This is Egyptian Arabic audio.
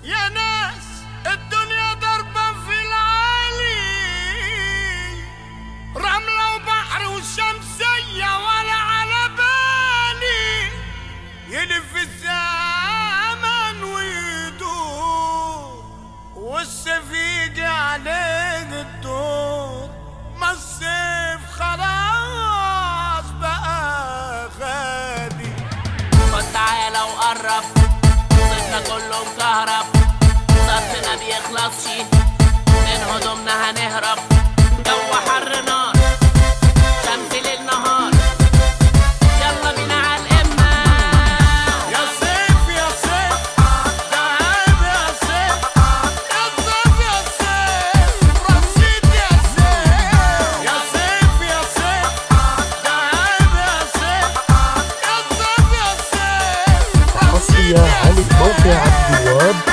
يا ناس الدنيا ضربة في العالي رملة وبحر وشمسية ولا على بالي يلف الزمن ويدور والسفيج عليه الدور ما الصيف خلاص بقى غالي فتعالى وقرب صيفنا كله مكهرب صرفنا بيخلصش من هدومنا هنهرب جو حر نار شمس ليل نهار يلا بينا على القمة يا صيف يا صيف تعب يا صيف يا صيف يا صيف رصيد يا صيف يا صيف يا صيف تعب يا صيف يا صيف يا صيف حصرية على موقع عبد الوهاب